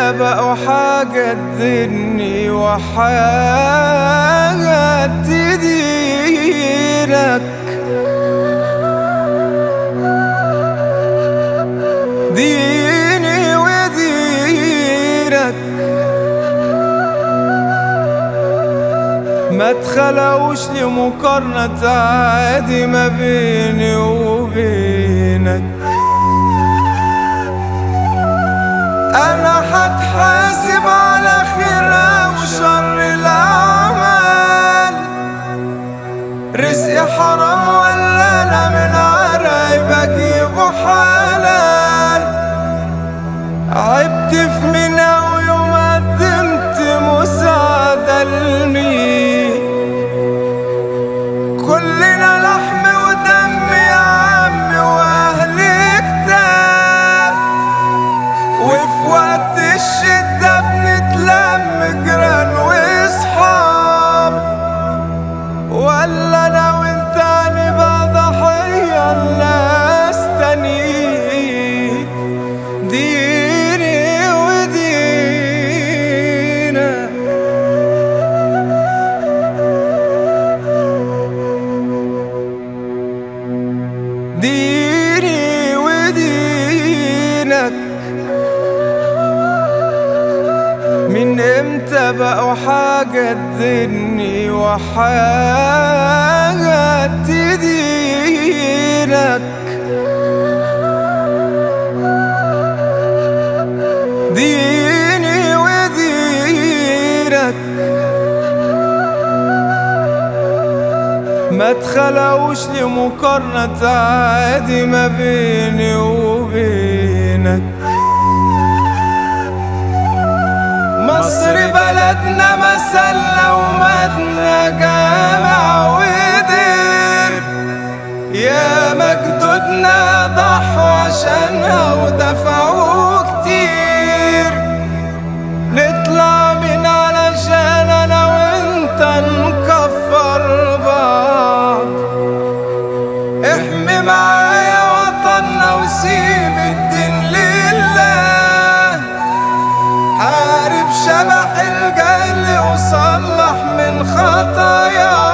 امتى بقوا حاجة تدني وحاجة تدينك ديني ودينك ما تخلوش لمقارنة عادي ما بيني وبينك انا هتحاسب على خيرها وشر الاعمال رزقي حرام ولا انا من عرق بجيبه حلال عبت في منى ويوم قدمت مساعدة لمين كلنا لحم ودم يا عم واهلي كتاب وفي وقت الشدة بنتلم جيران واصحاب ولا انا وانت هنبقى ضحية لناس تانيين ديني ودينك ديني ودينك من امتى بقوا حاجة تدني وحاجة تدينك ديني ودينك ما تخلوش لمقارنة عادي ما بيني وبينك مصر بلدنا مسلة ومدنا جامع ودير يا مجدودنا ضحوا عشانها ودفعوا كتير نطلع من علشان انا وانت نكفر بعض احمي معايا وطننا وسيب الدين لله حارب شبح الجهل وصلح من خطايا